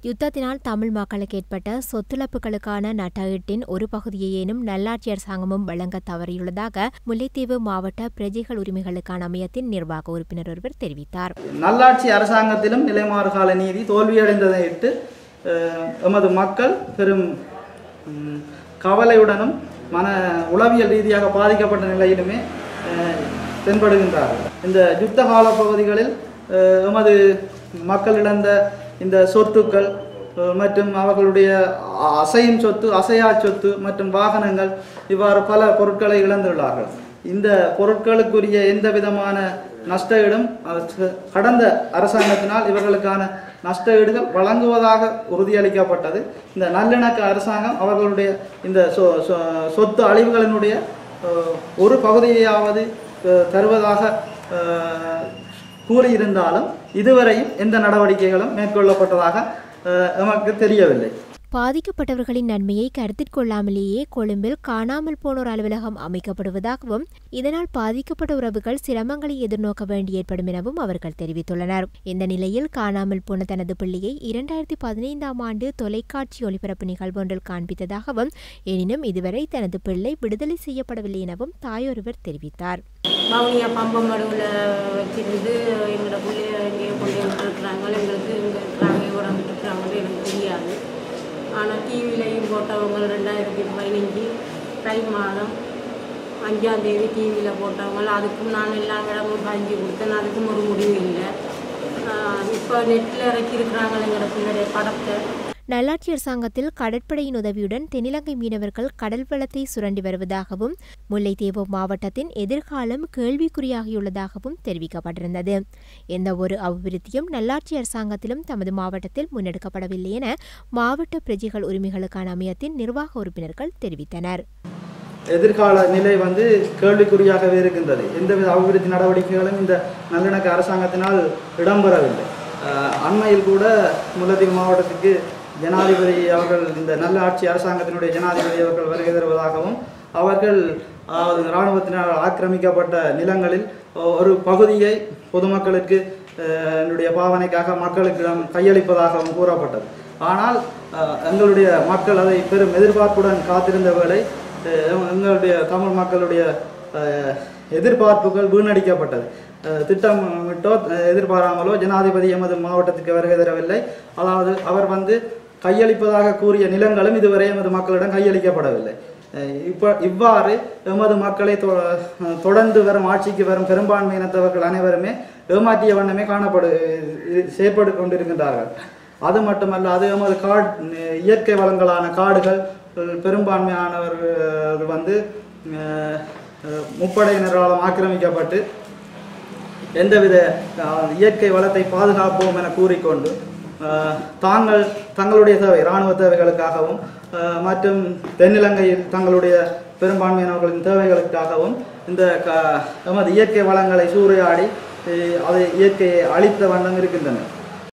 யுத்தத்தினால் தமிழ் மக்களுக்கு ஏற்பட்ட சொத்துழப்புகளுக்கான நட்டஈட்டின் ஒரு பகுதியேனும் நல்லாட்சி அரசாங்கமும் வழங்க தவறியுள்ளதாக முல்லைத்தீவு மாவட்ட பிரஜைகள் உரிமைகளுக்கான அமையத்தின் நிர்வாக உறுப்பினர் ஒருவர் தெரிவித்தார் நல்லாட்சி அரசாங்கத்திலும் நிலைமாறு கால நீதி தோல்வியடைந்ததை இட்டு அஹ், எமது மக்கள் பெரும் ம், கவலையுடனும் மன உளவியல் ரீதியாக பாதிக்கப்பட்ட நிலையிலுமே அஹ், தென்படுகின்றார்கள் இந்த யுத்த கால பகுதிகளில் அஹ், எமது மக்கள் இழந்த இந்த சொத்துக்கள் அஹ், மற்றும் அவர்களுடைய அ- அசையும் சொத்து அசையா சொத்து மற்றும் வாகனங்கள் இவ்வாறு பல பொருட்களை இழந்துள்ளார்கள் இந்த பொருட்களுக்குரிய எந்த விதமான நஷ்டஈடும் அஹ், ச- கடந்த அரசாங்கத்தினால் இவர்களுக்கான நஷ்டஈடுகள் வழங்குவதாக உறுதியளிக்கப்பட்டது இந்த நல்லிணக்க அரசாங்கம் அவர்களுடைய இந்த சொ- சொ- சொத்து அழிவுகளினுடைய அஹ், ஒரு பகுதியையாவது அஹ், தருவதாக அஹ், கூறியிருந்தாலும் இதுவரையும் எந்த நடவடிக்கைகளும் மேற்கொள்ளப்பட்டதாக அஹ், எமக்கு தெரியவில்லை பாதிக்கப்பட்டவர்களின் நன்மையை கருத்தில் கொள்ளாமலேயே கொழும்பில் காணாமல் போனோர் அலுவலகம் அமைக்கப்படுவதாகவும் இதனால் பாதிக்கப்பட்ட உறவுகள் சிரமங்களை எதிர்நோக்க வேண்டி ஏற்படும் எனவும் அவர்கள் தெரிவித்துள்ளனர் இந்த நிலையில் காணாமல் போன தனது பிள்ளையை இரண்டாயிரத்தி பதினைந்தாம் ஆண்டு தொலைக்காட்சி ஒளிபரப்பு நிகழ்வொன்றில் காண்பித்ததாகவும் எனினும் இதுவரை தனது பிள்ளை விடுதலை செய்யப்படவில்லை எனவும் தாயொருவர் தெரிவித்தார் வவுனியா பம்பம் மடுவில் வச்சிருந்து எங்களோட பிள்ளைய எங்கேயோ கொண்டு விட்டுருக்குறாங்க எங்களுக்கு இங்கே இருக்கிறாங்க எவ்வளோ விட்டுருக்குறாங்கன்னு எனக்கு தெரியாது ஆனால் டிவிலையும் போட்டவங்க ரெண்டாயிரத்தி பதினஞ்சு தை மாதம் அஞ்சாம் தேதி டிவியில் போட்டவங்க அதுக்கும் நான் எல்லா இடமும் பதிஞ்சு கொடுத்தேன் அதுக்கும் ஒரு முடிவு இல்லை இப்போ நெட்டில் இறக்கியிருக்கிறாங்க எங்களோட பிள்ளைடைய படத்தை நல்லாட்சி அரசாங்கத்தில் கடற்படையின் உதவியுடன் தென்னிலங்கை மீனவர்கள் கடல் வளத்தை சுரண்டி வருவதாகவும் முல்லைத்தீவு மாவட்டத்தின் எதிர்காலம் கேள்விக்குறியாகியுள்ளதாகவும் தெரிவிக்கப்பட்டிருந்தது எந்த ஒரு அபிவிருத்தியும் நல்லாட்சி அரசாங்கத்திலும் தமது மாவட்டத்தில் முன்னெடுக்கப்படவில்லை என மாவட்ட பிரஜைகள் உரிமைகளுக்கான அமையத்தின் நிர்வாக உறுப்பினர்கள் தெரிவித்தனர் எதிர்கால நிலை வந்து கேள்விக்குறியாகவே இருக்கின்றது எந்தவித அபிவிருத்தி நடவடிக்கைகளும் இந்த நல்லிணக்க அரசாங்கத்தினால் இடம்பெறவில்லை அஹ், அண்மையில் கூட முல்லைத்தீவு மாவட்டத்துக்கு ஜனாதிபதி அவர்கள் இந்த நல்ல ஆட்சி அரசாங்கத்தினுடைய ஜனாதிபதி அவர்கள் வருகை தருவதாகவும் அவர்கள் அதாவது இராணுவத்தினால் ஆக்கிரமிக்கப்பட்ட நிலங்களில் ஒரு பகுதியை பொதுமக்களுக்கு அஹ், என்னுடைய பாவனைக்காக மக்களுக்கு கையளிப்பதாகவும் கூறப்பட்டது ஆனால் அஹ், எங்களுடைய மக்கள் அதை பெரும் எதிர்பார்ப்புடன் காத்திருந்த வேளை அஹ் எங்களுடைய தமிழ் மக்களுடைய அஹ், எதிர்பார்ப்புகள் வீணடிக்கப்பட்டது அஹ், திட்டமிட்டோ அஹ், எதிர்பாராமலோ ஜனாதிபதி எமது மாவட்டத்துக்கு வருகை தரவில்லை அதாவது அவர் வந்து கையளிப்பதாக கூறிய நிலங்களும் இதுவரை எமது மக்களிடம் கையளிக்கப்படவில்லை அஹ், இப்ப இவ்வாறு எமது மக்களை தொ- அஹ், தொடர்ந்து வரும் ஆட்சிக்கு வரும் பெரும்பான்மையினத்தவர்கள் அனைவருமே ஏமாற்றிய வண்ணமே காணப்படு இது செயற்பட்டு கொண்டிருக்கின்றார்கள் அது மட்டுமல்ல அது எமது காடு இயற்கை வளங்களான காடுகள் அஹ் பெரும்பான்மையானவர்கள் வந்து அஹ், அஹ், முப்படையினராலும் ஆக்கிரமிக்கப்பட்டு எந்தவித அஹ், இயற்கை வளத்தை பாதுகாப்போம் என கூறிக்கொண்டு அஹ், தாங்கள் தங்களுடைய தேவை இராணுவ தேவைகளுக்காகவும் அஹ், மற்றும் தென்னிலங்கையில் தங்களுடைய பெரும்பான்மையினர்களின் தேவைகளுக்காகவும் இந்த க எமது இயற்கை வளங்களை சூறையாடி அஹ், அதை இயற்கையை அழித்த வண்ணம் இருக்கின்றனர்